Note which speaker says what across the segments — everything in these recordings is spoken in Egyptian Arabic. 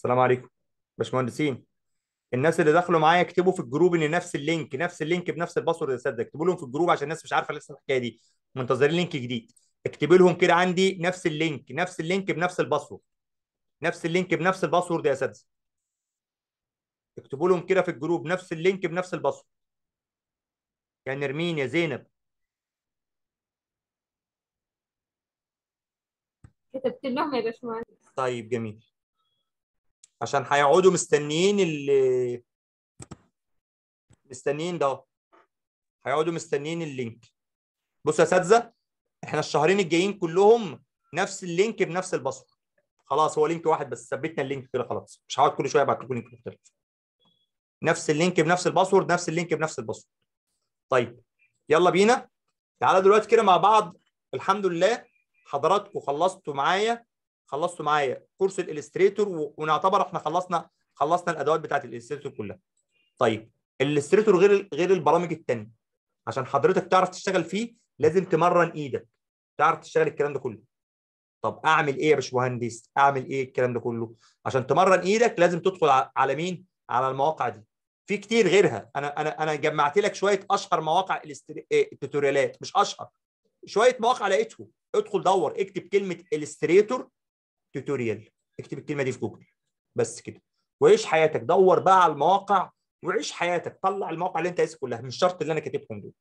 Speaker 1: السلام عليكم باشمهندسين الناس اللي دخلوا معايا اكتبوا في الجروب ان نفس اللينك نفس اللينك بنفس الباسورد يا ساده اكتبوا لهم في الجروب عشان الناس مش عارفه لسه الحكايه دي منتظرين لينك جديد اكتبوا لهم كده عندي نفس اللينك نفس اللينك بنفس الباسورد نفس اللينك بنفس الباسورد يا اساتذه اكتبوا لهم كده في الجروب نفس اللينك بنفس الباسورد يا نرمين يا زينب
Speaker 2: كتبت لهم يا باشمهندس
Speaker 1: طيب جميل عشان هيقعدوا مستنيين ال مستنيين ده هيقعدوا مستنيين اللينك بصوا يا اساتذه احنا الشهرين الجايين كلهم نفس اللينك بنفس الباسورد خلاص هو لينك واحد بس ثبتنا اللينك كده خلاص مش هقعد كل شويه ابعت لكم لينك مختلف نفس اللينك بنفس الباسورد نفس اللينك بنفس الباسورد طيب يلا بينا تعالى دلوقتي كده مع بعض الحمد لله حضراتكم خلصتوا معايا خلصتوا معايا كورس الالستريتور و- ونعتبر احنا خلصنا خلصنا الادوات بتاعت الالستريتور كلها طيب الالستريتور غير غير البرامج التانية عشان حضرتك تعرف تشتغل فيه لازم تمرن ايدك تعرف تشتغل الكلام ده كله طب اعمل ايه يا باشمهندس اعمل ايه الكلام ده كله عشان تمرن ايدك لازم تدخل ع- على مين على المواقع دي في كتير غيرها انا انا انا جمعت لك شويه اشهر مواقع الاستر- إيه، التوتوريالات مش اشهر شويه مواقع لقيتهم ادخل دور اكتب كلمه الستريتور توتوريال اكتب الكلمه دي في جوجل بس كده وعيش حياتك دور بقى على المواقع وعيش حياتك طلع المواقع اللي انت عايزها كلها مش شرط اللي انا كاتبهم دول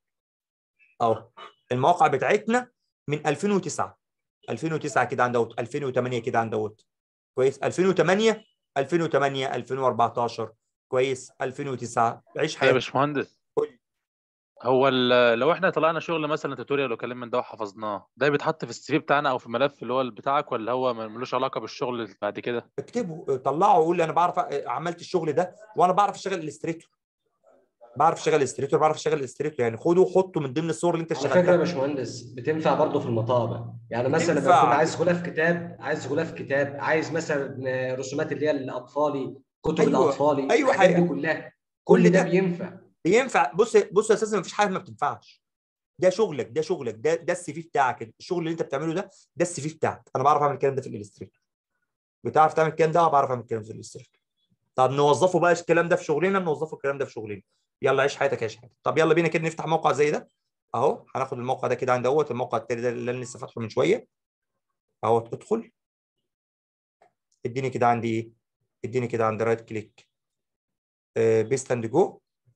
Speaker 1: اهو المواقع بتاعتنا من 2009 2009 كده عند دوت 2008 كده عند دوت كويس 2008 2008 2014 كويس 2009 عيش
Speaker 3: يا
Speaker 1: حياتك
Speaker 3: باشمهندس
Speaker 1: قول.
Speaker 3: هو ال- لو احنا طلعنا شغل مثلا توتوريال وكلام من ده وحفظناه ده بيتحط في السي في بتاعنا او في الملف اللي هو بتاعك ولا هو ملوش علاقه بالشغل اللي بعد كده
Speaker 1: اكتبه طلعه وقول انا بعرف أ- عملت الشغل ده وانا بعرف اشتغل الستريتور بعرف اشتغل الستريتور بعرف اشتغل الستريتور يعني خده وحطه من ضمن الصور اللي انت
Speaker 4: على فكره يا
Speaker 1: اشتغلتها
Speaker 4: باشمهندس بتنفع برضه في المطابع يعني مثلا لما
Speaker 1: بتنفع.
Speaker 4: يكون عايز غلاف كتاب عايز غلاف كتاب عايز مثلا رسومات اللي هي الاطفالي كتب
Speaker 1: أيوة.
Speaker 4: الاطفالي
Speaker 1: أيوة
Speaker 4: الحاجات
Speaker 1: حقيقة.
Speaker 4: دي كلها
Speaker 1: كل
Speaker 4: كل ده
Speaker 1: ده.
Speaker 4: بينفع
Speaker 1: بينفع بص بص اساسا مفيش حاجه ما بتنفعش ده شغلك ده شغلك ده ده السي في بتاعك الشغل اللي انت بتعمله ده ده السي في بتاعك انا بعرف اعمل الكلام ده في الالستريتور بتعرف تعمل الكلام ده بعرف اعمل الكلام ده في الالستريتور طب نوظفه بقى الكلام ده في شغلنا نوظفه الكلام ده في شغلنا يلا عيش حياتك عيش حياتك طب يلا بينا كده نفتح موقع زي ده اهو هناخد الموقع ده كده عند دوت الموقع التاني ده اللي انا لسه فاتحه من شويه اهو ادخل اديني كده عندي ايه اديني كده عند رايت كليك بيست اند جو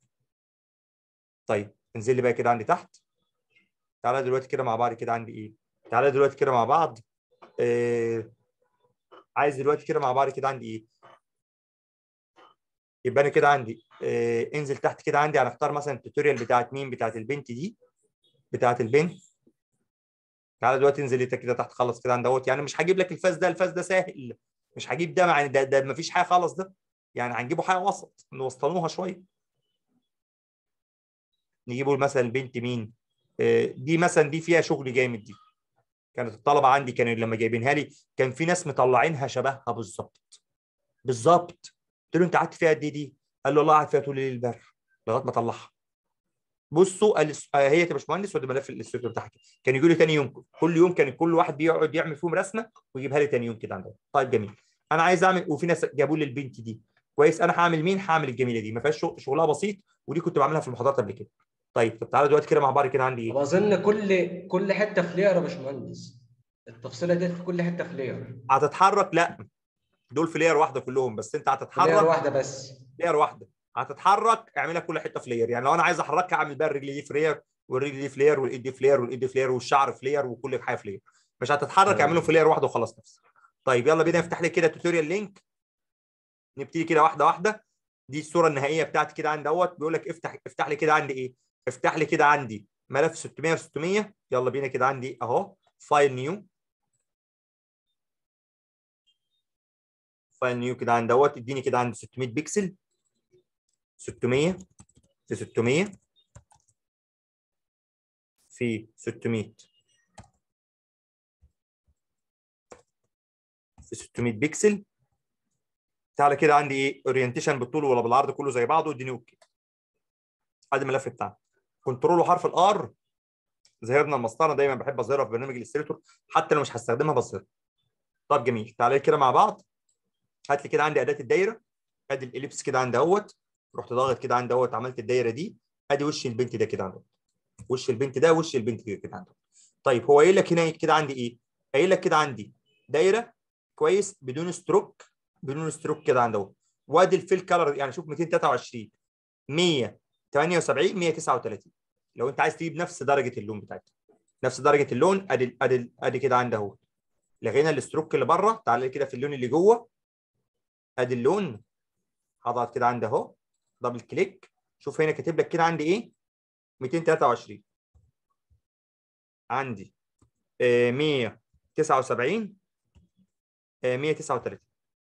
Speaker 1: طيب انزل لي بقى كده عندي تحت تعالى دلوقتي كده مع بعض كده عندي ايه تعالى دلوقتي كده مع بعض آه... عايز دلوقتي كده مع بعض كده عندي ايه يبقى انا كده عندي آه... انزل تحت كده عندي هنختار مثلا التوتوريال بتاعت مين بتاعت البنت دي بتاعت البنت تعالى دلوقتي انزل انت كده تحت خلص كده عند دوت يعني مش هجيب لك الفاس ده الفاس ده سهل مش هجيب ده يعني ده ده مفيش حاجه خالص ده يعني هنجيبه حاجه وسط نوسطنوها شويه نجيبه مثلا البنت مين آه، دي مثلا دي فيها شغل جامد دي كانت الطلبه عندي كانوا لما جايبينها لي كان في ناس مطلعينها شبهها بالظبط بالظبط قلت له انت قعدت فيها قد ايه دي؟ قال له والله قعدت فيها طول الليل امبارح لغايه ما اطلعها بصوا قال آه، هي يا باشمهندس وده ملف الاستوديو بتاعها كده كان يجي لي تاني يوم كل يوم كان كل واحد بيقعد يعمل فيهم رسمه ويجيبها لي تاني يوم كده عندهم طيب جميل انا عايز اعمل وفي ناس جابوا لي البنت دي كويس انا هعمل مين هعمل الجميله دي ما فيهاش شغ- شغلها بسيط ودي كنت بعملها في المحاضرات قبل كده طيب طب تعالى دلوقتي كده مع بعض كده عندي
Speaker 4: طب
Speaker 1: ايه
Speaker 4: اظن كل كل حته في لير يا باشمهندس التفصيله دي في كل حته في لير
Speaker 1: هتتحرك لا دول في لير واحده كلهم بس انت
Speaker 4: لير
Speaker 1: هتتحرك
Speaker 4: واحده بس
Speaker 1: لير واحده هتتحرك اعملها كل حته في لير يعني لو انا عايز احركها اعمل بقى الرجل دي في لير والرجل دي في لير والايد دي في لير والايد دي في لير والشعر في لير وكل حاجه في لير مش هتتحرك
Speaker 4: تمام.
Speaker 1: اعمله في لير واحده وخلاص نفسك طيب يلا بينا افتح لي كده توتوريال لينك نبتدي كده واحده واحده دي الصوره النهائيه بتاعتي كده عند دوت بيقول لك افتح افتح لي كده عندي ايه افتح لي كده عندي ملف 600 في 600 يلا بينا كده عندي اهو فايل نيو فايل نيو كده عند دوت اديني كده عندي 600 بكسل 600 في 600 في 600 في 600 بكسل تعالى كده عندي ايه اورينتيشن بالطول ولا بالعرض كله زي بعضه اديني اوكي ادي الملف بتاعنا كنترول وحرف الار ظهرنا المسطره دايما بحب اظهرها في برنامج الاستريتور حتى لو مش هستخدمها بظهرها طب جميل تعالى كده مع بعض هات لي كده عندي اداه الدايره ادي الاليبس كده عندي اهوت رحت ضاغط كده عندي اهوت عملت الدايره دي ادي وش البنت ده كده عندي وش البنت ده وش البنت كده كده عندي طيب هو قايل لك هنا كده عندي ايه؟ قايل لك كده عندي دايره كويس بدون ستروك بدون ستروك كده عندي اهو وادي الفيل كلر يعني شوف 223 178 139 لو انت عايز تجيب نفس درجه اللون بتاعتها نفس درجه اللون ادي ادي ادي كده عندي اهو لغينا الستروك اللي بره تعالى كده في اللون اللي جوه ادي اللون هضغط كده عندي اهو دبل كليك شوف هنا كاتب لك كده عندي ايه 223 عندي آه 179 آه 139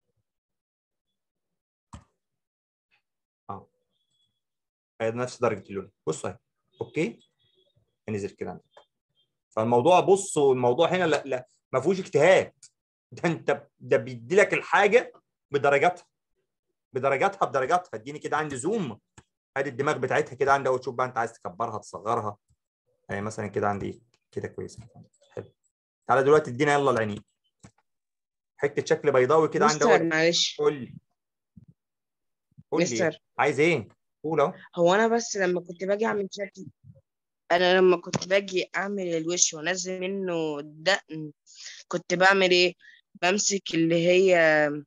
Speaker 1: اه ادي نفس درجه اللون بص اهي اوكي نزل كده عندك فالموضوع بص الموضوع هنا لا لا ما فيهوش اجتهاد ده انت ده بيدي لك الحاجه بدرجاتها بدرجاتها بدرجاتها اديني كده عندي زوم ادي الدماغ بتاعتها كده عندي اهو تشوف بقى انت عايز تكبرها تصغرها يعني مثلا كده عندي كده كويس حلو تعالى دلوقتي ادينا يلا العينين حته شكل بيضاوي كده عندي
Speaker 5: مستر
Speaker 1: اهو
Speaker 5: معلش
Speaker 1: قول لي قول لي
Speaker 5: مستر
Speaker 1: عايز ايه قول اهو
Speaker 5: هو انا بس لما كنت باجي اعمل شكل انا لما كنت باجي اعمل الوش وانزل منه الدقن كنت بعمل ايه بمسك اللي هي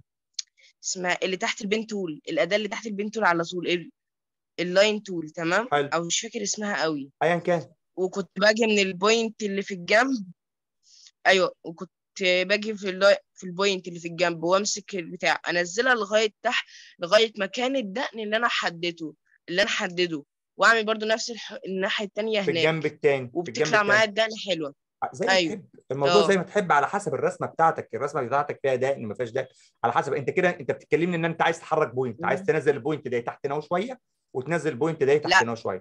Speaker 5: اسمها اللي تحت البين تول الاداه اللي تحت البين تول على طول ال- اللاين تول تمام
Speaker 1: حلو.
Speaker 5: او مش فاكر اسمها قوي
Speaker 1: ايا كان
Speaker 5: وكنت باجي من البوينت اللي في الجنب ايوه وكنت باجي في اللاي... في البوينت اللي في الجنب وامسك البتاع انزلها لغايه تحت لغايه مكان الدقن اللي انا حددته اللي انا حدده واعمل برضو نفس الح... الناحيه التانية
Speaker 1: في
Speaker 5: هناك
Speaker 1: الجنب الثاني في الجنب
Speaker 5: وبتطلع معايا
Speaker 1: التاني
Speaker 5: الدقن حلوه
Speaker 1: زي ما
Speaker 5: أيوة.
Speaker 1: تحب الموضوع
Speaker 5: اه.
Speaker 1: زي ما تحب على حسب الرسمه بتاعتك الرسمه بتاعتك فيها دقن ما فيهاش دقن على حسب انت كده انت بتتكلمني ان انت عايز تحرك بوينت عايز
Speaker 5: مم.
Speaker 1: تنزل البوينت ده تحت هنا شويه وتنزل البوينت ده تحت
Speaker 5: لا.
Speaker 1: هنا شويه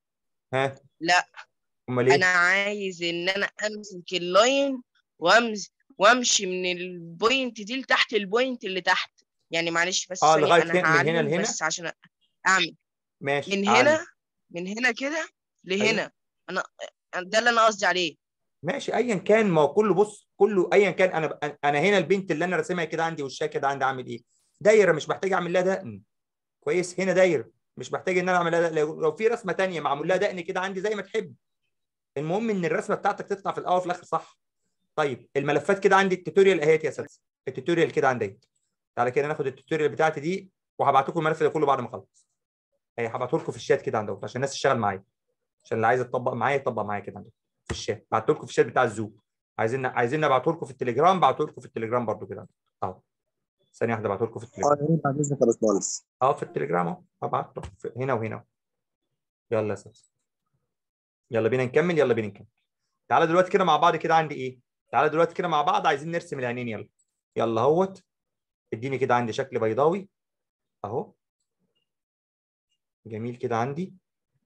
Speaker 1: ها
Speaker 5: لا
Speaker 1: امال ايه
Speaker 5: انا عايز ان انا امسك اللاين وامز وامشي من البوينت دي لتحت البوينت اللي تحت يعني معلش بس
Speaker 1: اه
Speaker 5: ثانية،
Speaker 1: لغايه
Speaker 5: انا
Speaker 1: هنا- من هنا
Speaker 5: هعلم
Speaker 1: لهنا
Speaker 5: بس عشان اعمل
Speaker 1: ماشي
Speaker 5: من
Speaker 1: عادي.
Speaker 5: هنا من هنا كده لهنا انا ده اللي انا قصدي عليه
Speaker 1: ماشي ايا كان ما هو كله بص كله ايا كان انا انا هنا البنت اللي انا راسمها كده عندي وشها كده عندي عامل ايه دايره مش محتاج اعمل لها دقن كويس هنا دايره مش محتاج ان انا اعمل لها دقن لو لو في رسمه تانية معمول لها دقن كده عندي زي ما تحب المهم ان الرسمه بتاعتك تطلع في الاول وفي الاخر صح طيب الملفات كده عندي التوتوريال اهيت يا اساتذه التوتوريال كده عندي تعالى كده ناخد التوتوريال بتاعتي دي وهبعت لكم الملف ده كله بعد ما اخلص اهي هبعته لكم في الشات كده عندكم عشان الناس تشتغل معايا عشان اللي عايز يطبق معايا يطبق معايا كده عندكم في الشات بعت لكم في الشات بتاع الزوم عايزين عايزين نبعته لكم في التليجرام بعته لكم في التليجرام برضو كده اهو ثانيه واحده بعته لكم في التليجرام
Speaker 6: اه يا ريت بعد اذنك يا باشمهندس
Speaker 1: اه في التليجرام اهو هبعته في- هنا وهنا يلا يا سيدي يلا بينا نكمل يلا بينا نكمل تعالى دلوقتي كده مع بعض كده عندي ايه تعالى دلوقتي كده مع بعض عايزين نرسم العينين يلا يلا اهوت اديني كده عندي شكل بيضاوي اهو جميل كده عندي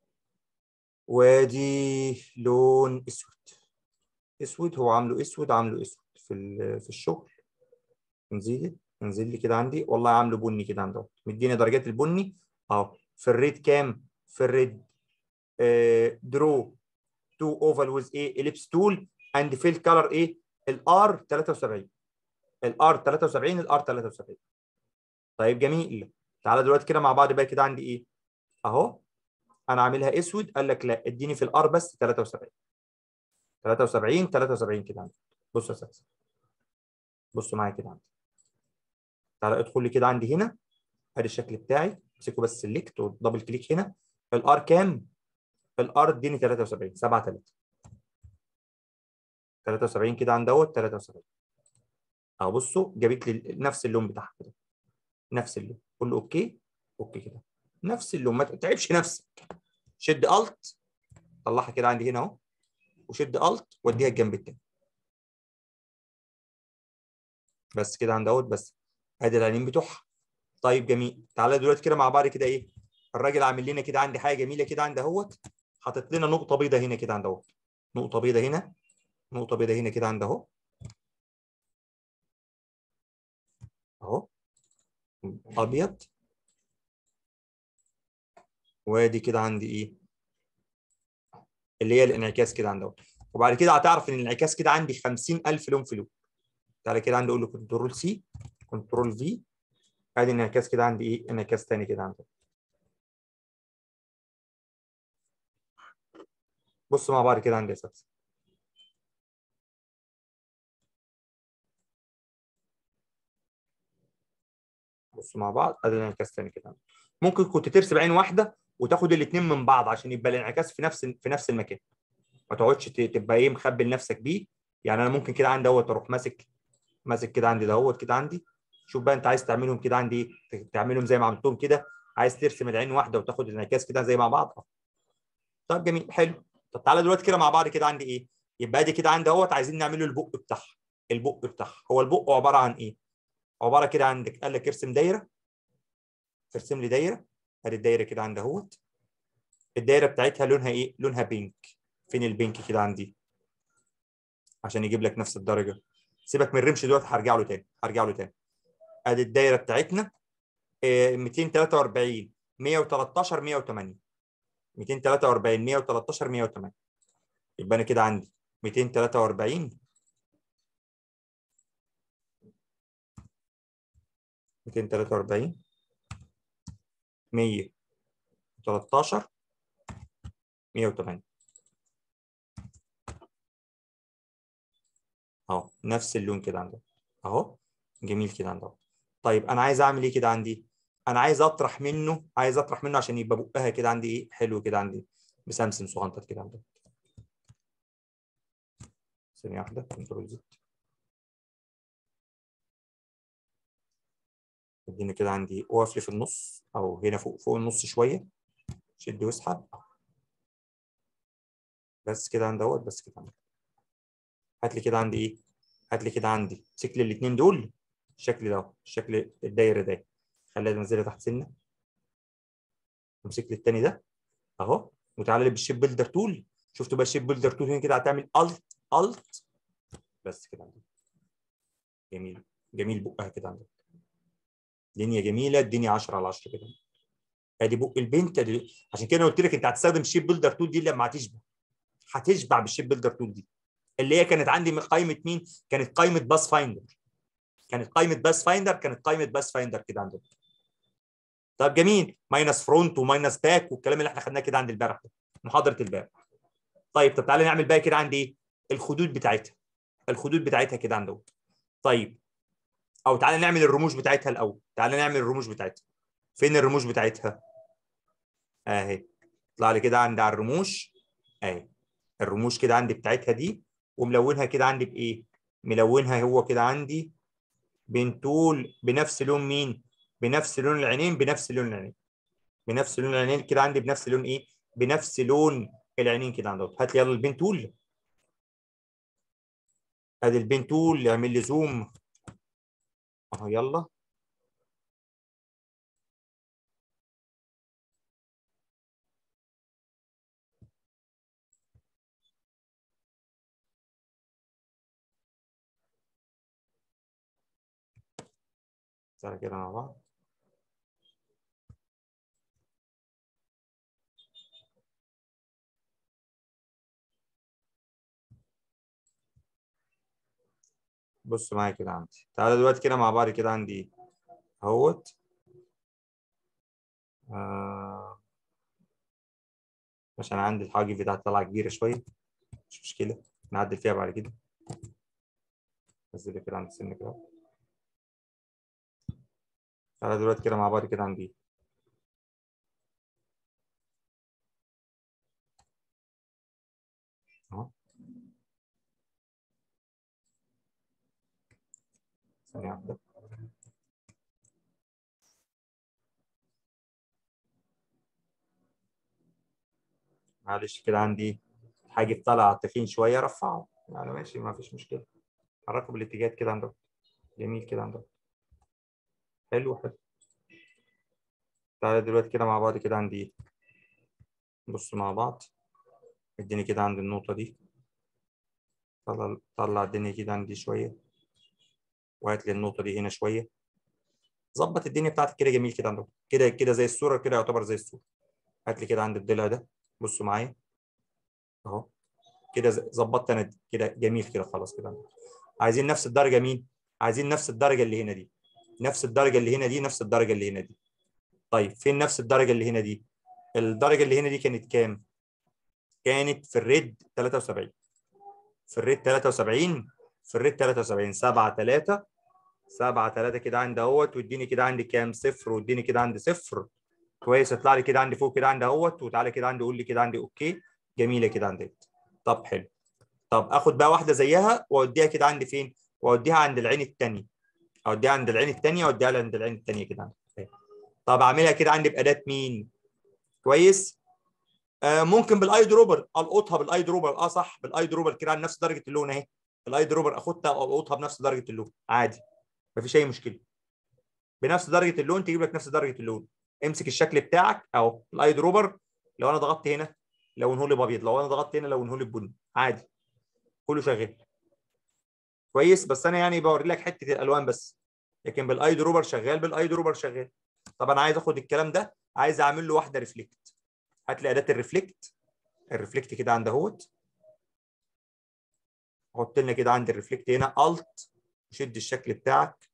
Speaker 1: وادي لون اسود اسود هو عامله اسود عامله اسود في ال- في الشغل انزل انزل لي كده عندي والله عامله بني كده عندي اهو مديني درجات البني اهو في الريد كام في الريد درو تو اوفال ويز ايه اليبس تول اند فيل كلر ايه الار 73 الار 73 الار 73 طيب جميل تعالى دلوقتي كده مع بعض بقى كده عندي ايه اهو انا عاملها اسود قال لك لا اديني في الار بس 73 73 73 كده عندي بص يا اساتذه بصوا معايا كده عندي تعالى ادخل لي كده عندي هنا ادي الشكل بتاعي امسكه بس سيلكت ودبل كليك هنا الار كام الار اديني 73 7 3 73 كده عند دوت 73 اهو بصوا جابت لي نفس اللون بتاعها كده نفس اللون قول له اوكي اوكي كده نفس اللون ما تتعبش نفسك شد الت طلعها كده عندي هنا اهو وشد الت وديها الجنب التاني بس كده عند دوت بس ادي العينين بتوعها طيب جميل تعالى دلوقتي كده مع بعض كده ايه الراجل عامل لنا كده عندي حاجه جميله كده عند اهوت حاطط لنا نقطه بيضه هنا كده عند اهوت نقطه بيضه هنا نقطه بيضه هنا كده عند اهو اهو ابيض وادي كده عندي ايه اللي هي الانعكاس كده عند اهوت وبعد كده هتعرف ان الانعكاس كده عندي 50000 لون في لون تعالى كده عندي اقول له كنترول سي كنترول في ادي انعكاس كده عندي ايه انعكاس تاني كده عندي بص مع بعض كده عندي يا اساتذه بص مع بعض ادي انعكاس تاني كده ممكن كنت ترسم عين واحده وتاخد الاثنين من بعض عشان يبقى الانعكاس في نفس في نفس المكان ما تقعدش ت- تبقى ايه مخبي لنفسك بيه يعني انا ممكن كده عندي اهوت اروح ماسك ماسك كده عندي دهوت كده عندي شوف بقى انت عايز تعملهم كده عندي ايه تعملهم زي ما عملتهم كده عايز ترسم العين واحده وتاخد الانعكاس كده زي مع بعض طب جميل حلو طب تعالى دلوقتي كده مع بعض كده عندي ايه يبقى ادي كده عندي اهوت عايزين نعمله البق بتاعها البق بتاعها هو البق عباره عن ايه عباره كده عندك قال لك ارسم دايره ارسم لي دايره ادي الدايره كده عندي اهوت الدايره بتاعتها لونها ايه لونها بينك فين البينك كده عندي عشان يجيب لك نفس الدرجه سيبك من الرمش دلوقتي هرجع له تاني هرجع له تاني ادي الدايره بتاعتنا آه، 243 113 108 243 113 108 يبقى انا كده عندي 243 243 113 108 اهو نفس اللون كده عندك اهو جميل كده عندك طيب انا عايز اعمل ايه كده عندي انا عايز اطرح منه عايز اطرح منه عشان يبقى بقها كده عندي ايه حلو كده عندي مسمسم صغنطط كده عندك ثانيه واحده كنترول زد اديني كده عندي اقف لي في النص او هنا فوق فوق النص شويه شد واسحب بس كده عند اهوت بس كده عندي هات لي كده عندي ايه هات لي كده عندي امسك لي الاثنين دول الشكل ده اهو الشكل الدايره ده خليها تنزلها تحت سنه امسك لي الثاني ده اهو وتعالى لي بالشيب بيلدر تول شفتوا بقى الشيب بيلدر تول هنا كده هتعمل الت الت بس كده عندك جميل جميل بقها كده عندك دنيا جميله الدنيا 10 على 10 كده ادي بق البنت أدي عشان كده قلت لك انت هتستخدم الشيب بيلدر تول دي لما هتشبع هتشبع بالشيب بيلدر تول دي اللي هي كانت عندي من قائمه مين؟ كانت قائمه باس فايندر كانت قائمه باس فايندر كانت قائمه باس فايندر كده عندك طب جميل ماينس فرونت وماينس باك والكلام اللي احنا خدناه كده عند البارح ده محاضره البارح طيب طب تعالى نعمل بقى كده عندي ايه؟ الخدود بتاعتها الخدود بتاعتها كده عندهم طيب او تعالى نعمل الرموش بتاعتها الاول تعالى نعمل الرموش بتاعتها فين الرموش بتاعتها اهي اطلع لي كده عند على الرموش اهي الرموش كده عندي بتاعتها دي وملونها كده عندي بايه ملونها هو كده عندي بنتول بنفس لون مين بنفس لون العينين بنفس لون العينين بنفس لون العينين كده عندي بنفس لون ايه بنفس لون العينين كده عندك هات لي يلا البنتول ادي البنتول اعمل لي زوم اهو يلا تعالى كده مع بعض بص معايا كده عندي تعالى دلوقتي كده مع بعض كده عندي ايه اهوت آه. عشان عندي الحواجب بتاعتي طالعه كبيره شويه مش مشكله نعدل فيها بعد كده نزل كده عند السن كده تعالى دلوقتي كده مع بعض كده عندي ايه اهو ثانية واحدة معلش كده عندي حاجة طالعة تخين شوية رفعه يعني ماشي ما فيش مشكلة حركه بالاتجاهات كده عندك جميل كده عندك حلو حلو تعالى دلوقتي كده مع بعض كده عندي ايه بص مع بعض اديني كده عند النقطة دي طلع طلع الدنيا كده عندي شوية وهات لي النقطة دي هنا شوية ظبط الدنيا بتاعتك كده جميل كده عندك كده كده زي الصورة كده يعتبر زي الصورة هات لي كده عند الضلع ده بصوا معايا اهو كده ز- ظبطت انا كده جميل كده خلاص كده عايزين نفس الدرجة مين؟ عايزين نفس الدرجة اللي هنا دي نفس الدرجه اللي هنا دي نفس الدرجه اللي هنا دي طيب فين نفس الدرجه اللي هنا دي الدرجه اللي هنا دي كانت كام كانت في الريد 73 في الريد 73 في الريد 73 7 3 7 3 كده عندي اهوت واديني كده عندي كام صفر واديني كده عندي صفر كويس اطلع لي كده عندي فوق كده عندي اهوت وتعالى كده عندي قول لي كده عندي اوكي جميله كده عندي طب حلو طب اخد بقى واحده زيها واوديها كده عندي فين واوديها عند العين الثانيه اوديها عند العين الثانيه واوديها عند العين الثانيه كده عندي طب اعملها كده عندي باداه مين كويس آه ممكن بالاي دروبر القطها بالاي دروبر اه صح بالاي دروبر كده عند نفس درجه اللون اهي الاي دروبر اخدها والقطها بنفس درجه اللون عادي مفيش اي مشكله بنفس درجه اللون تجيب لك نفس درجه اللون امسك الشكل بتاعك اهو الاي دروبر لو انا ضغطت هنا لونه لي بابيض لو انا ضغطت هنا لونه لي بني عادي كله شغال كويس بس انا يعني بوري لك حته الالوان بس لكن بالاي دروبر شغال بالاي دروبر شغال طب انا عايز اخد الكلام ده عايز اعمل له واحده ريفلكت هات لي اداه الريفلكت الريفلكت كده عند اهوت حط لنا كده عند الريفلكت هنا الت شد الشكل بتاعك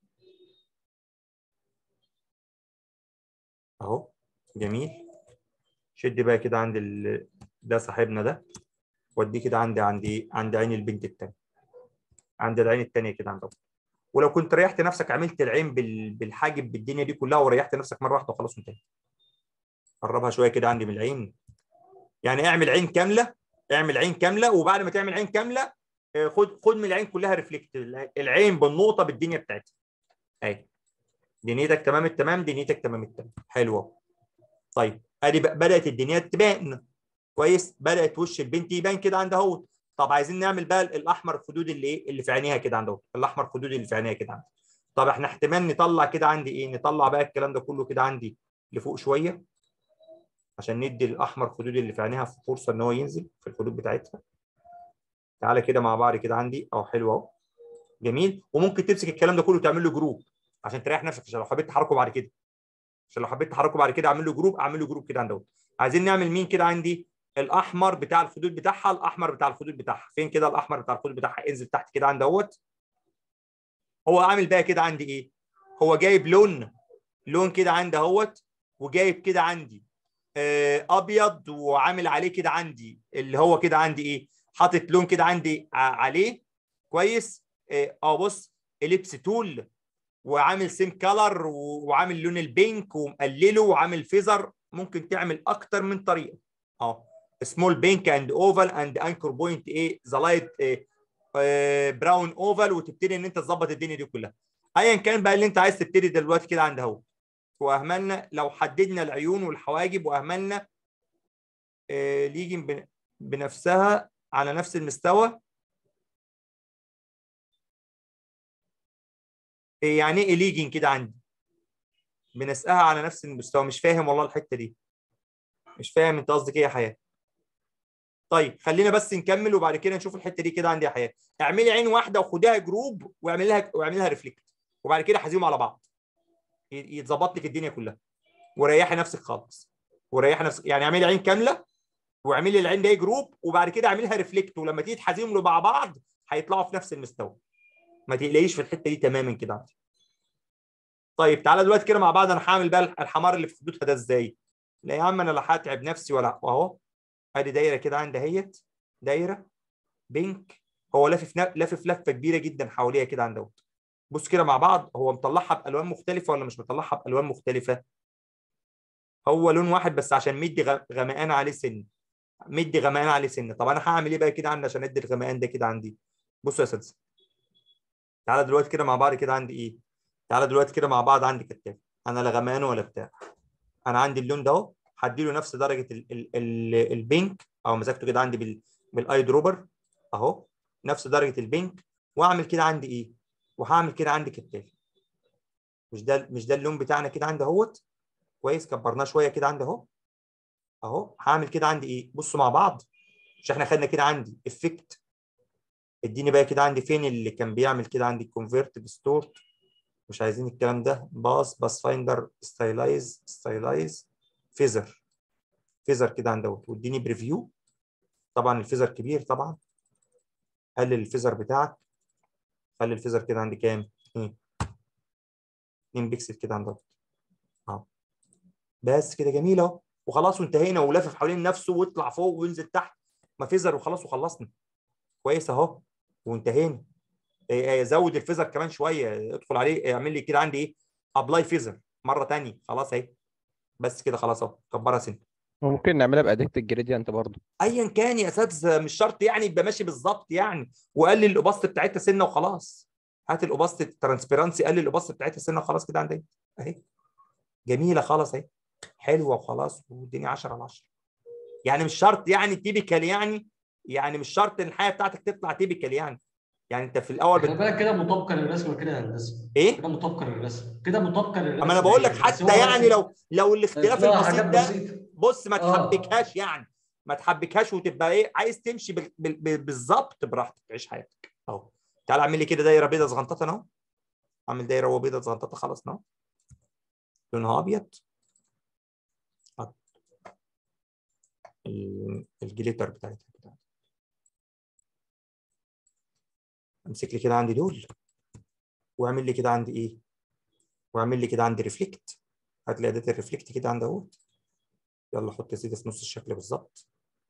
Speaker 1: اهو جميل شد بقى كده عند ال... ده صاحبنا ده وديه كده عند عند عند عين البنت الثانيه عند العين الثانيه كده عند ولو كنت ريحت نفسك عملت العين بال... بالحاجب بالدنيا دي كلها وريحت نفسك مره واحده وخلاص انتهى قربها شويه كده عندي من العين يعني اعمل عين كامله اعمل عين كامله وبعد ما تعمل عين كامله خد خد من العين كلها ريفلكت العين بالنقطه بالدنيا بتاعتها اهي دنيتك تمام التمام دنيتك تمام التمام حلوه طيب ادي بدات الدنيا تبان كويس بدات وش البنت يبان كده عند اهو طب عايزين نعمل بقى الاحمر الخدود اللي ايه اللي في عينيها كده عند اهو الاحمر الخدود اللي في عينيها كده عندي طب احنا احتمال نطلع كده عندي ايه نطلع بقى الكلام ده كله كده عندي لفوق شويه عشان ندي الاحمر الخدود اللي في عينيها فرصه ان هو ينزل في الخدود بتاعتها تعالى كده مع بعض كده عندي اهو حلو اهو جميل وممكن تمسك الكلام ده كله تعمل له جروب عشان تريح نفسك عشان لو حبيت تحركه بعد كده عشان لو حبيت تحركه بعد كده اعمل له جروب اعمل له جروب كده عند اهو عايزين نعمل مين كده عندي الاحمر بتاع الخدود بتاعها الاحمر بتاع الخدود بتاعها فين كده الاحمر بتاع الخدود بتاعها انزل تحت كده عند اهوت هو عامل بقى كده عندي ايه هو جايب لون لون كده عندي اهوت وجايب كده عندي آه ابيض وعامل عليه كده عندي اللي هو كده عندي ايه حاطط لون كده عندي عليه كويس اه آه بص اليبس تول وعامل سيم كلر وعامل لون البينك ومقلله وعامل فيزر ممكن تعمل اكتر من طريقه اه سمول بينك اند اوفال اند انكر بوينت ايه ذا لايت براون اوفال وتبتدي ان انت تظبط الدنيا دي كلها ايا كان بقى اللي انت عايز تبتدي دلوقتي كده عند اهو واهملنا لو حددنا العيون والحواجب واهملنا آه ليجن بنفسها على نفس المستوى يعني ايه ليجن كده عندي بنسقها على نفس المستوى مش فاهم والله الحته دي مش فاهم انت قصدك ايه يا حياه طيب خلينا بس نكمل وبعد كده نشوف الحته دي كده عندي يا حياه اعملي عين واحده وخديها جروب واعمل لها واعمل لها ريفلكت وبعد كده حازيهم على بعض يتظبط لك الدنيا كلها وريحي نفسك خالص وريحي نفسك يعني اعملي عين كامله واعملي العين دي جروب وبعد كده اعملها ريفلكت ولما تيجي تحازيهم مع بعض هيطلعوا في نفس المستوى ما تقلقيش في الحته دي تماما كده عندي طيب تعالى دلوقتي كده مع بعض انا هعمل بقى الحمار اللي في خدودها ده ازاي لا يا عم انا لا هتعب نفسي ولا اهو ادي دايره كده عندي اهيت دايره بينك هو لافف لافف لفه كبيره جدا حواليها كده عند اهوت بص كده مع بعض هو مطلعها بالوان مختلفه ولا مش مطلعها بالوان مختلفه هو لون واحد بس عشان مدي غمقان عليه سن مدي غمقان عليه سن طب انا هعمل ايه بقى كده عندي عشان ادي الغمقان ده كده عندي بصوا يا اساتذه تعالى دلوقتي كده مع بعض كده عندي ايه تعالى دلوقتي كده مع بعض عندي كتاب انا لا غمقان ولا بتاع انا عندي اللون ده اهو هديله نفس درجه ال ال ال البينك او مسكته كده عندي بال بالاي دروبر اهو نفس درجه البينك واعمل كده عندي ايه وهعمل كده عندي كتاب مش ده مش ده اللون بتاعنا كده عندي اهوت كويس كبرناه شويه كده عندي اهو اهو هعمل كده عندي ايه بصوا مع بعض مش احنا خدنا كده عندي افكت اديني بقى كده عندي فين اللي كان بيعمل كده عندي كونفيرت ديستورت مش عايزين الكلام ده باس باس فايندر ستايلايز ستايلايز فيزر فيزر كده عند دوت واديني بريفيو طبعا الفيزر كبير طبعا قلل الفيزر بتاعك خلي الفيزر كده عندي كام؟ 2 بكسل كده عند دوت اهو بس كده جميل اهو وخلاص وانتهينا ولافف حوالين نفسه واطلع فوق وينزل تحت ما فيزر وخلاص وخلصنا كويس اهو وانتهينا إيه، إيه، زود الفيزر كمان شويه ادخل عليه اعمل لي كده عندي ايه ابلاي فيزر مره ثانيه خلاص اهي بس كده خلاص اهو كبرها سن
Speaker 6: ممكن نعملها بأديكت الجريدينت برضه
Speaker 1: ايا كان يا اساتذه مش شرط يعني يبقى ماشي بالظبط يعني وقلل الاوباست بتاعتها سنه وخلاص هات الاوباست الترانسبيرنسي قلل الاوباست بتاعتها سنه وخلاص كده عندي اهي جميله خلاص اهي حلوه وخلاص والدنيا 10 على 10 يعني مش شرط يعني تيبيكال يعني يعني مش شرط ان الحياه بتاعتك تطلع تيبيكال يعني يعني انت في الاول
Speaker 4: خلي
Speaker 1: بت...
Speaker 4: بالك كده مطابقه للرسم كده يا هندسه
Speaker 1: ايه
Speaker 4: كده مطابقه للرسم كده مطابقه للرسم
Speaker 1: اما انا بقول لك
Speaker 4: بس
Speaker 1: حتى
Speaker 4: هو
Speaker 1: يعني
Speaker 4: بس-
Speaker 1: لو لو الاختلاف
Speaker 4: فيها
Speaker 1: البسيط
Speaker 4: حاجات
Speaker 1: ده
Speaker 4: بسيطه
Speaker 1: بص ما
Speaker 4: آه.
Speaker 1: تحبكهاش يعني ما تحبكهاش وتبقى ايه عايز تمشي بال... بال... بال... بالظبط براحتك عيش حياتك اهو تعال اعمل لي كده دايره بيضاء صغنططه اهو اعمل دايره هو بيضاء صغنططه خلاص اهو لونها ابيض حط ال- الجليتر بتاعتها كده امسك لي كده عندي دول واعمل لي كده عندي ايه واعمل لي كده عندي ريفلكت هات لي اداه الريفلكت كده عند اهوت يلا حط يا سيدي في نص الشكل بالظبط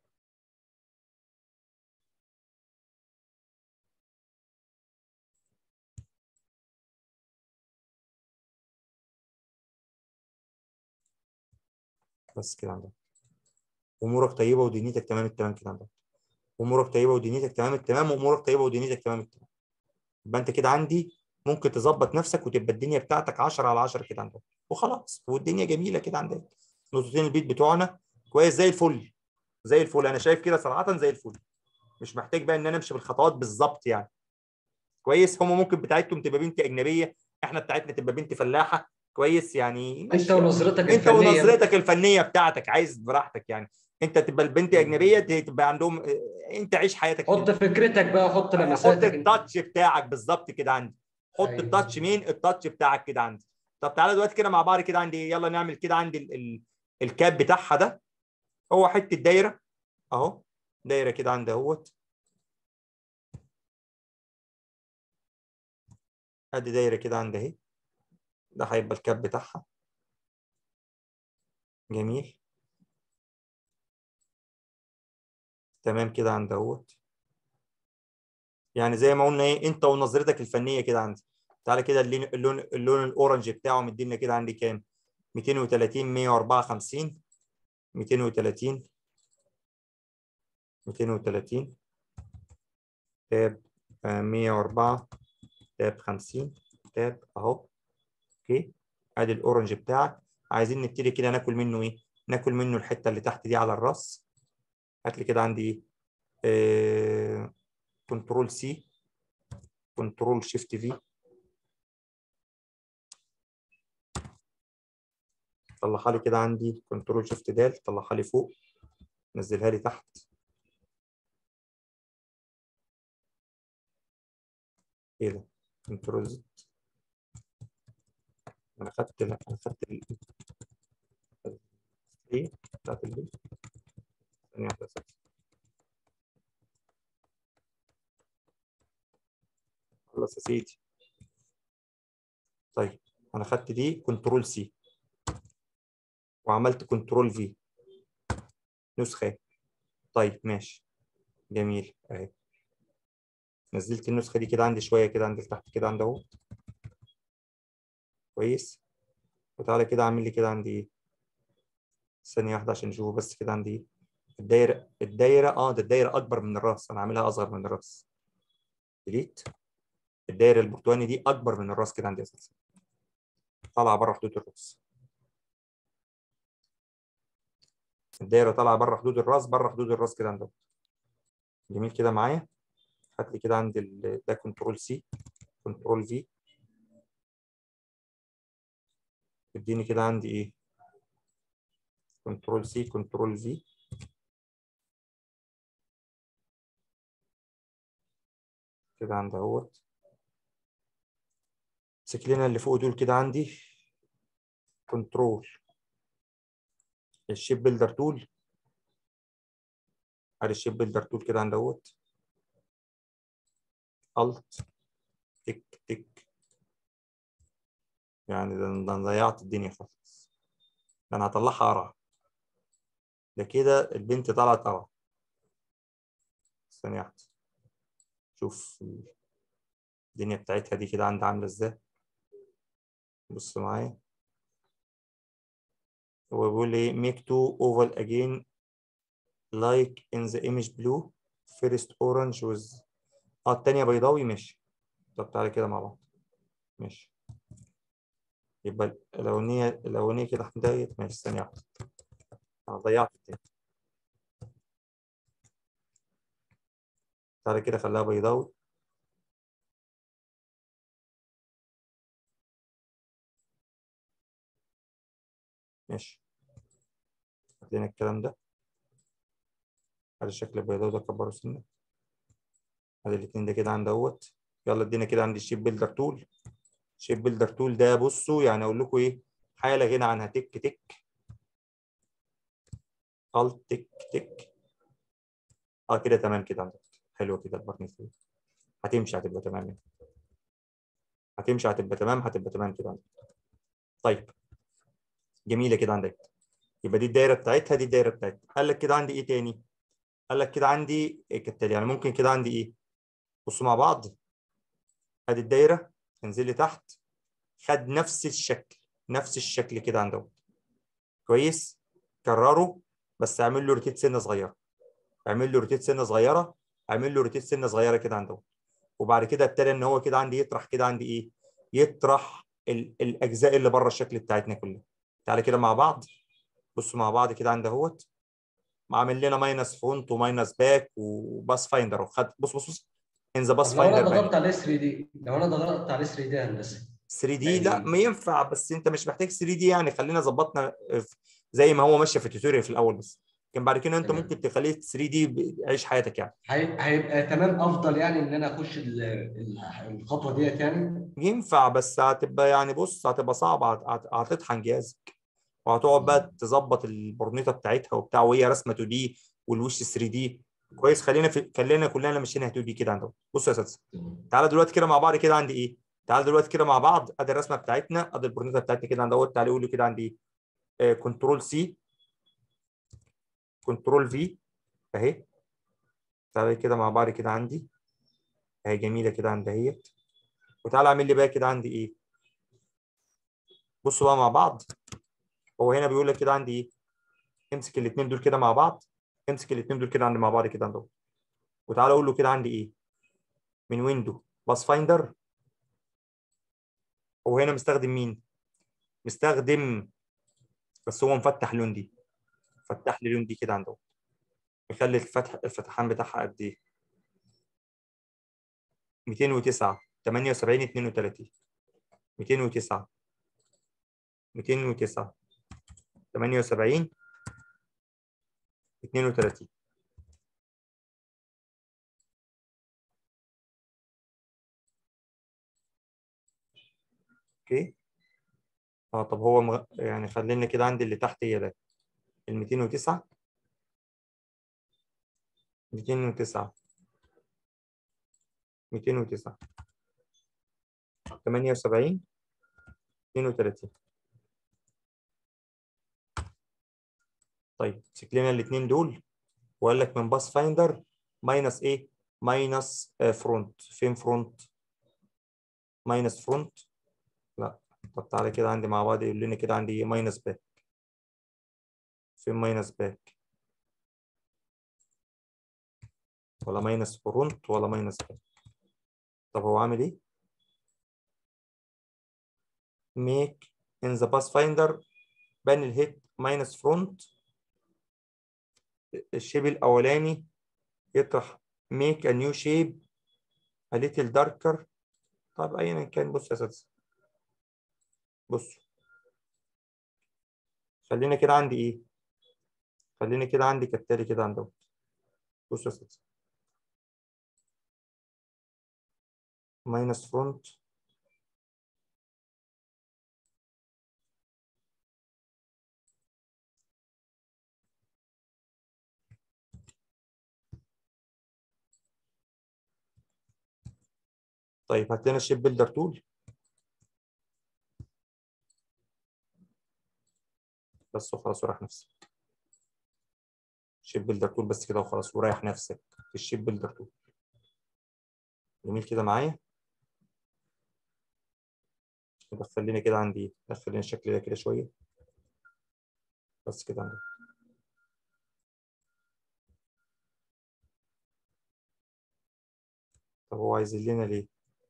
Speaker 1: بس كده عندك امورك طيبه ودنيتك تمام التمام كده عندك امورك طيبه ودنيتك تمام التمام وامورك طيبه ودنيتك تمام التمام يبقى انت كده عندي ممكن تظبط نفسك وتبقى الدنيا بتاعتك 10 على 10 كده عندك وخلاص والدنيا جميله كده عندك نقطتين البيت بتوعنا كويس زي الفل زي الفل انا شايف كده صراحه زي الفل مش محتاج بقى ان انا امشي بالخطوات بالظبط يعني كويس هم ممكن بتاعتهم تبقى بنت اجنبيه احنا بتاعتنا تبقى بنت فلاحه كويس يعني
Speaker 4: انت
Speaker 1: ماشي.
Speaker 4: ونظرتك
Speaker 1: انت
Speaker 4: الفنيه
Speaker 1: ونظرتك الفنيه بتاعتك عايز براحتك يعني انت تبقى البنت اجنبيه تبقى عندهم اه، انت عيش حياتك
Speaker 4: حط
Speaker 1: كده.
Speaker 4: فكرتك بقى حط
Speaker 1: حط
Speaker 4: لمساتك انت.
Speaker 1: التاتش بتاعك بالظبط كده عندي حط
Speaker 4: أيوة.
Speaker 1: التاتش مين التاتش بتاعك كده عندي طب تعالى دلوقتي كده مع بعض كده عندي يلا نعمل كده عندي ال ال الكاب بتاعها ده هو حته دايره اهو دايره كده عندي اهوت ادي دايره كده عندي اهي ده هيبقى الكاب بتاعها جميل تمام كده عند اهوت يعني زي ما قلنا ايه انت ونظرتك الفنيه كده عندي تعالى كده اللون اللون اللون الاورنج بتاعه مدينا كده عندي كام 230 154 230 230 تاب آه، 104 تاب 50 تاب اهو اوكي ادي الاورنج بتاعك عايزين نبتدي كده ناكل منه ايه ناكل منه الحته اللي تحت دي على الراس هات لي كده عندي ايه كنترول سي كنترول شيفت في طلعها لي كده عندي كنترول شيفت دال طلعها لي فوق نزلها لي تحت ايه ده كنترول زد انا خدت لا انا خدت ال ايه بتاعت الليل ثانية واحدة بس. خلص يا سيدي طيب انا خدت دي كنترول سي وعملت كنترول في نسخة طيب ماشي جميل اهي نزلت النسخة دي كده عندي شوية كده عند تحت كده عند اهو كويس وتعالى كده اعمل لي كده عندي ايه ثانية واحدة عشان نشوفه بس كده عندي ايه الدايرة الدايرة اه ده الدايرة أكبر من الراس أنا عاملها أصغر من الراس ديليت الدايرة البرتقاني دي أكبر من الراس كده عندي أساسا طالعة بره حدود الراس الدايرة طالعة بره حدود الراس بره حدود الراس كده عندك جميل كده معايا هات لي كده عند ال... ده كنترول سي كنترول في اديني كده عندي ايه كنترول سي كنترول في كده عند اهوت امسك لنا اللي فوق دول كده عندي كنترول الشيب بيلدر تول ادي الشيب بيلدر تول كده عند اهوت الت تك تك يعني ده ده أنا ضيعت الدنيا خالص ده انا هطلعها قرعه ده كده البنت طلعت قرعه ثانية واحدة شوف الدنيا بتاعتها دي كده عندها عاملة ازاي بص معايا هو بيقول ايه make two oval again like in the image blue first orange with اه التانية بيضاوي ماشي طب تعالى كده مع بعض ماشي يبقى الأولانية الأولانية كده ديت ماشي ثانية واحدة أنا ضيعت التاني تعالى كده خليها بيضاوي ماشي هات لنا الكلام ده ادي الشكل البيضاوي ده كبره سنة ادي الاتنين ده كده عند اهوت يلا ادينا كده عند الشيب بيلدر تول شيب بيلدر تول ده بصوا يعني اقول لكم ايه حاله غنى عنها تك تك الت تك تك اه كده تمام كده عندك حلو كده البارتنر دي هتمشي هتبقى تمام يعني. هتمشي هتبقى تمام هتبقى تمام كده عندك طيب جميله كده عندك يبقى دي الدايره بتاعتها دي الدايره بتاعتها قال لك كده عندي ايه تاني قال لك كده عندي إيه كالتالي يعني ممكن كده عندي ايه بصوا مع بعض ادي الدايره انزل لي تحت خد نفس الشكل نفس الشكل كده عنده كويس كرره بس اعمل له روتيت سنه صغيره اعمل له روتيت سنه صغيره اعمل له روتيت سنه صغيره كده عنده وبعد كده ابتدى ان هو كده عندي يطرح كده عندي ايه يطرح ال الاجزاء اللي بره الشكل بتاعتنا كلها تعالى كده مع بعض بصوا مع بعض كده عند اهوت عامل لنا ماينس فرونت وماينس باك وباس فايندر وخد بص بص بص ان ذا باس
Speaker 4: طب لو انا
Speaker 1: فايندر
Speaker 4: ضغطت عليه 3 دي لو انا ضغطت عليه 3 دي هندسه
Speaker 1: 3 دي لا
Speaker 4: يعني-
Speaker 1: ما ينفع بس انت مش محتاج 3 دي يعني خلينا ظبطنا في- زي ما هو ماشي في التوتوريال في الاول بس لكن بعد كده انت
Speaker 4: تمام.
Speaker 1: ممكن تخليه 3 دي عيش حياتك يعني
Speaker 4: هي- هيبقى تمام افضل يعني ان انا اخش ال- ال- الخطوه ديت يعني
Speaker 1: ينفع بس هتبقى يعني بص هتبقى صعبه هت- هت- هتطحن جهازك وهتقعد بقى تظبط البورنيطه بتاعتها وبتاع وهي رسمه 2 دي والوش 3 دي كويس خلينا في خلينا كلنا ماشيين 2 دي كده عندهم بصوا يا اساتذه تعالى دلوقتي كده مع بعض كده عندي ايه تعالى دلوقتي كده مع بعض ادي الرسمه بتاعتنا ادي البورنيطه بتاعتنا كده عند اهوت تعالى قول لي كده عندي ايه كنترول سي كنترول في اهي تعالى كده مع بعض كده عندي اهي جميله كده عند اهيت وتعالى اعمل لي بقى كده عندي ايه بصوا بقى مع بعض هو هنا بيقول لك كده عندي ايه امسك الاثنين دول كده مع بعض امسك الاثنين دول كده عند مع بعض كده عندهم وتعالى اقول له كده عندي ايه من ويندو باس فايندر هو هنا مستخدم مين مستخدم بس هو مفتح لون دي فتح لي لون دي كده عنده يخلي الفتح الفتحان بتاعها قد ايه 209 78 32 209 209 78 32 اوكي اه طب هو مغ... يعني خلينا كده عندي اللي تحت هي ده ال 209 209 209 78 32 طيب مسك لنا الاثنين دول وقال لك من باس فايندر ماينس ايه؟ ماينس فرونت فين فرونت؟ ماينس فرونت لا طب تعالى كده عندي مع بعض يقول لنا كده عندي ايه ماينس باك فين ماينس باك ولا ماينس فرونت ولا ماينس باك طب هو عامل ايه make in the pathfinder بان الهيت ماينس فرونت الشيب الاولاني يطرح make a new shape a little darker طب ايا كان بص يا اساتذه بصوا خلينا كده عندي ايه خلينا كده عندي كالتالي كده عندهم بصوا يا اساتذه ماينس فرونت طيب هات لنا الشيب بيلدر تول بس وخلاص وريح نفسك شيب بيلدر تول بس كده وخلاص وريح نفسك في الشيب بيلدر تول جميل كده معايا دخل لنا كده عندي ايه دخل لنا الشكل ده كده شويه بس كده عندي طب هو عايز لنا ليه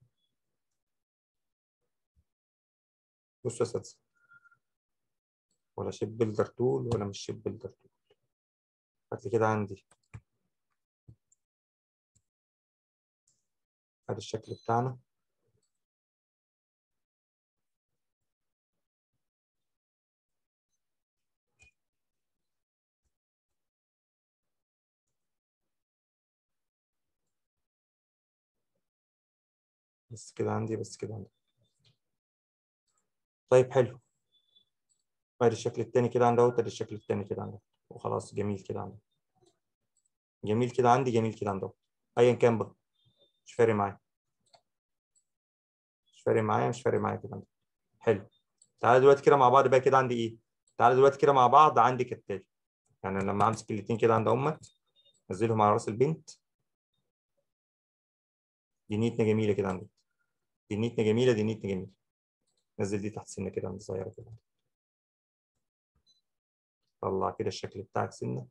Speaker 1: بصوا يا اساتذه ولا شيب بيلدر تول ولا مش شيب بيلدر تول هات لي كده عندي ادي الشكل بتاعنا بس كده عندي بس كده عندي طيب حلو ادي الشكل التاني كده عندي اهوت ادي الشكل التاني كده عندي وخلاص جميل كده عندي جميل كده عندي جميل كده عندي ايا كان بقى مش فارق معايا مش فارق معايا مش فارق معايا كده عندي حلو تعالى دلوقتي كده مع بعض بقى كده عندي ايه تعالى دلوقتي كده مع بعض عندي كالتالي يعني لما امسك الاتنين كده عند امك انزلهم على راس البنت دي نيتنا جميله كده عندي دي نيتنا جميله دي نيتنا جميله نزل دي تحت سنه كده عند صغيره كده طلع كده الشكل بتاعك سنه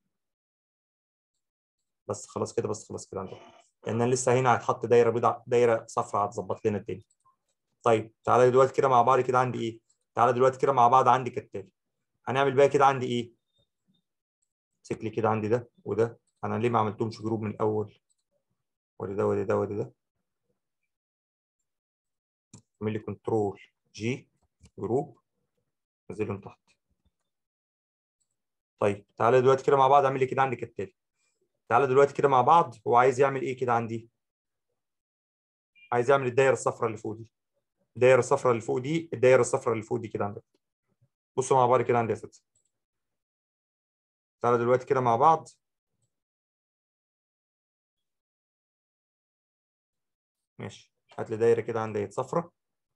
Speaker 1: بس خلاص كده بس خلاص كده عندك لان انا لسه هنا هيتحط دايره بيضاء دايره صفراء هتظبط لنا الدنيا طيب تعالى دلوقتي كده مع بعض كده عندي ايه تعالى دلوقتي كده مع بعض عندي كالتالي هنعمل بقى كده عندي ايه امسك لي كده عندي ده وده انا ليه ما عملتهمش جروب من الاول وادي ده وادي ده وادي ده اعمل لي كنترول جي جروب نزلهم تحت طيب تعالى دلوقتي كده مع بعض اعمل لي كده عندي كالتالي تعالى دلوقتي كده مع بعض هو عايز يعمل ايه كده عندي عايز يعمل الدايره الصفراء اللي فوق دي الدايره الصفراء اللي فوق دي الدايره الصفراء اللي فوق دي كده عندك بصوا مع بعض كده عندي يا ستة تعالى دلوقتي كده مع بعض ماشي هات لي دايره كده عندي صفراء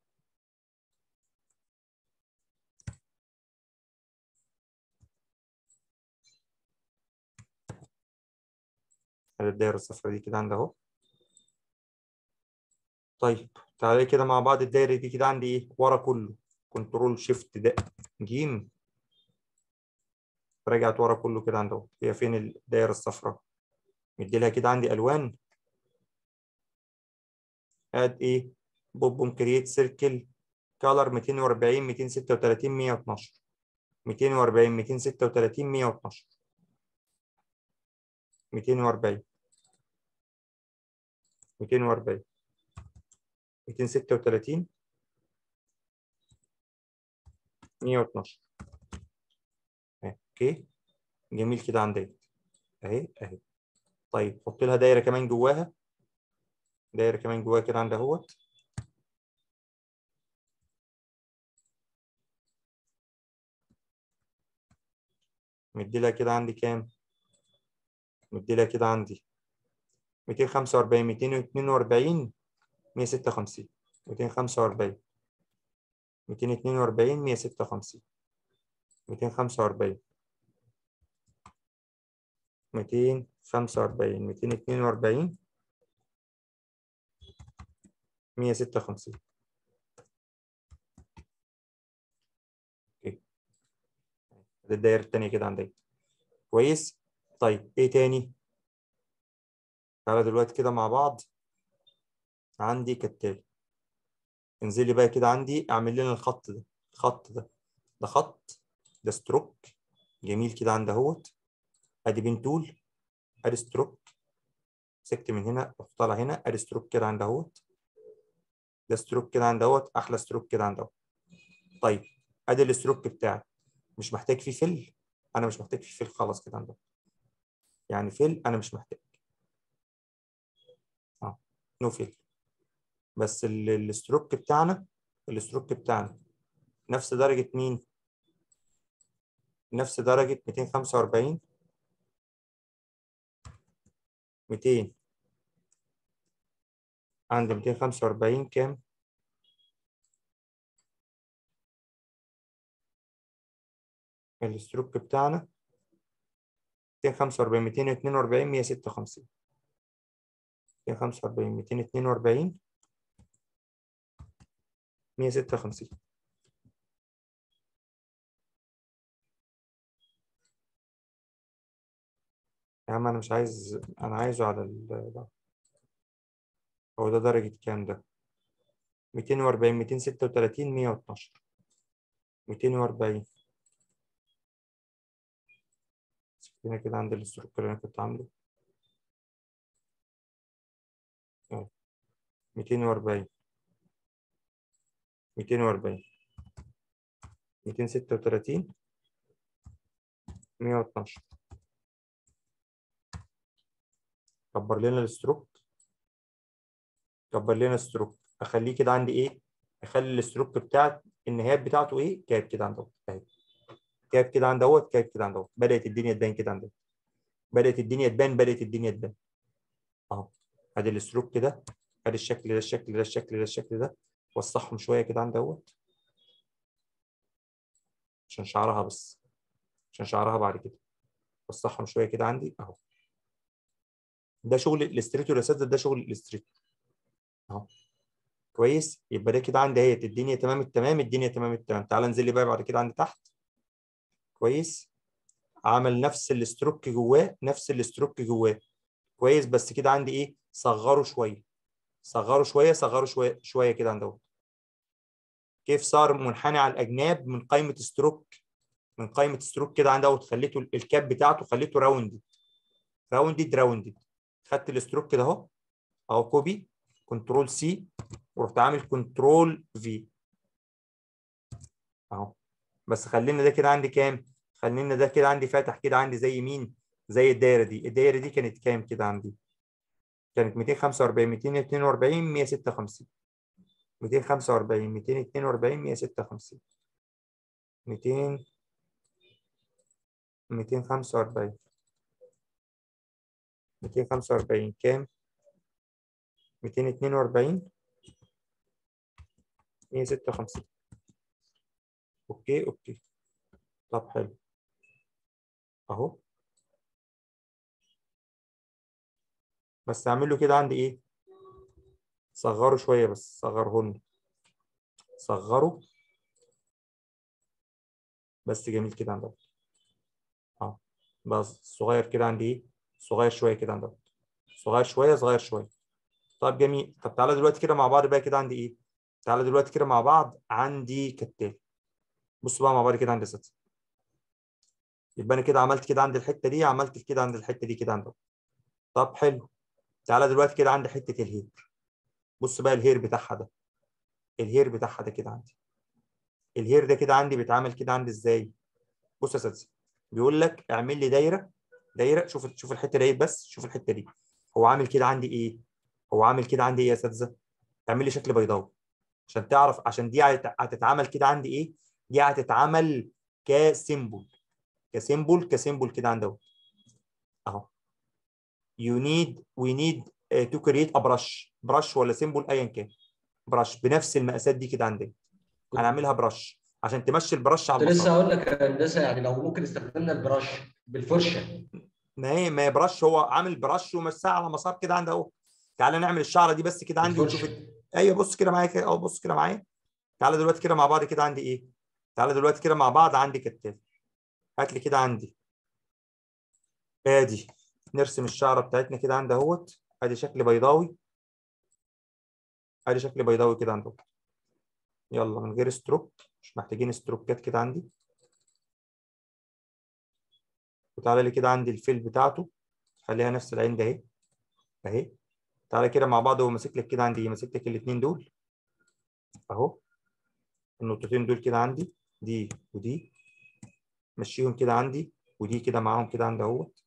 Speaker 1: ادي الدايره الصفراء دي كده عندي اهو طيب تعالى كده مع بعض الدايره دي كده عندي ايه ورا كله كنترول شيفت ده جيم رجعت ورا كله كده عند اهو هي فين الدايره الصفراء مدي لها كده عندي الوان اد ايه بوبوم كرييت سيركل كالر 240 236 112 240 236 112 240 240 236 112 اوكي جميل كده عندي اهي اهي طيب حط لها دايره كمان جواها دايره كمان جواها كده عند اهوت مدي لها كده عندي كام مدي لها كده عندي 245 242 156 245 242 156 245 245 242 156 اوكي دي الدايره الثانيه كده عندي كويس طيب ايه تاني تعالى دلوقتي كده مع بعض عندي كالتالي انزل لي بقى كده عندي اعمل لنا الخط ده الخط ده ده خط ده ستروك جميل كده عند اهوت ادي بين تول ادي ستروك مسكت من هنا رحت طالع هنا ادي ستروك كده عند اهوت ده ستروك كده عند اهوت احلى ستروك كده عند اهوت طيب ادي الستروك بتاعي مش محتاج فيه فل انا مش محتاج فيه فل خالص كده عند اهوت يعني فل انا مش محتاج اه نو فل بس الستروك بتاعنا الستروك بتاعنا نفس درجة مين؟ نفس درجة 245 200 عند 245 كام؟ الستروك بتاعنا 245 242 156 245 242 156 يا عم انا مش عايز انا عايزه على ال ده. هو ده درجة كام ده 240 236 112 240 هنا كده عند الستروك اللي انا كنت عامله أهو. 240 240 236 112 كبر لنا الستروك كبر لنا الستروك اخليه كده عندي ايه اخلي الستروك بتاعت النهايات بتاعته ايه كاب كده عند اهو اهي كاب كده عند اهوت كاب كده عند اهوت بدات الدنيا تبان كده عند اهوت. بدات الدنيا تبان بدات الدنيا تبان اهو ادي الستروك كده ادي الشكل ده الشكل ده الشكل ده الشكل ده وسعهم شويه كده عند اهوت عشان شعرها بس عشان شعرها بعد كده وسعهم شويه كده عندي اهو ده شغل الاستريتور يا اساتذه ده شغل الاستريتور اهو كويس يبقى ده كده عندي اهيت الدنيا تمام التمام الدنيا تمام التمام تعال انزل لي بقى بعد كده عندي تحت كويس عمل نفس الستروك جواه نفس الستروك جواه كويس بس كده عندي ايه صغره شويه صغره شويه صغره شويه شويه كده عند اهو كيف صار منحني على الاجناب من قائمه ستروك من قائمه ستروك كده عند اهو خليته الكاب بتاعته خليته راوندد راوندد راوندد خدت الستروك كده اهو اهو كوبي كنترول سي ورحت عامل كنترول في اهو بس خلينا ده كده عندي كام خلينا ده كده عندي فاتح كده عندي زي مين زي الدايره دي الدايره دي كانت كام كده عندي كانت 245 242 156 245 242 156 200 245 245 كام 242 156 اوكي اوكي طب حلو اهو بس اعمل له كده عندي ايه صغره شويه بس صغرهن صغره بس جميل كده عندك اه بس صغير كده عندي ايه صغير شويه كده عندك صغير شويه صغير شويه طب جميل طب تعالى دلوقتي كده مع بعض بقى كده عندي ايه تعالى دلوقتي كده مع بعض عندي كالتالي بصوا بقى مع بعض كده عندي ستة يبقى انا كده عملت كده عند الحته دي عملت كده عند الحته دي كده عندهم طب حلو تعالى دلوقتي كده عند حته الهير بص بقى الهير بتاعها ده الهير بتاعها ده كده عندي الهير ده كده عندي بيتعمل كده عندي ازاي بص يا اساتذه بيقول لك اعمل لي دايره دايره شوف شوف الحته دي بس شوف الحته دي هو عامل كده عندي ايه هو عامل كده عندي ايه يا اساتذه اعمل لي شكل بيضاوي عشان تعرف عشان دي هت- هتتعمل كده عندي ايه دي هتتعمل كسيمبل كسيمبل كسيمبل كده عند اهو اهو you need we need uh, to create a brush brush ولا سيمبل ايا كان brush بنفس المقاسات دي كده عندنا هنعملها brush عشان تمشي البرش على
Speaker 4: كنت لسه
Speaker 1: المسار
Speaker 4: هقول لك يا هندسه يعني لو ممكن استخدمنا البراش بالفرشه
Speaker 1: ما هي ما هي برش هو عامل برش ومساها على مسار كده عندي اهو تعالى نعمل الشعره دي بس كده عندي ونشوف
Speaker 4: بالفرشه
Speaker 1: ايوه بص كده معايا كده اهو بص كده معايا تعالى دلوقتي كده مع بعض كده عندي ايه تعالى دلوقتي كده مع بعض عندي كالتالي هات لي كده عندي ادي نرسم الشعره بتاعتنا كده عندي اهوت ادي شكل بيضاوي ادي شكل بيضاوي كده عندي اهو. يلا من غير ستروك مش محتاجين ستروكات كده عندي وتعالى لي كده عندي الفيل بتاعته خليها نفس العين ده اهي اهي تعالى كده مع بعض هو ماسك لك كده عندي ايه ماسك لك الاثنين دول اهو النقطتين دول كده عندي دي ودي مشيهم كده عندي ودي كده معاهم كده عندي اهوت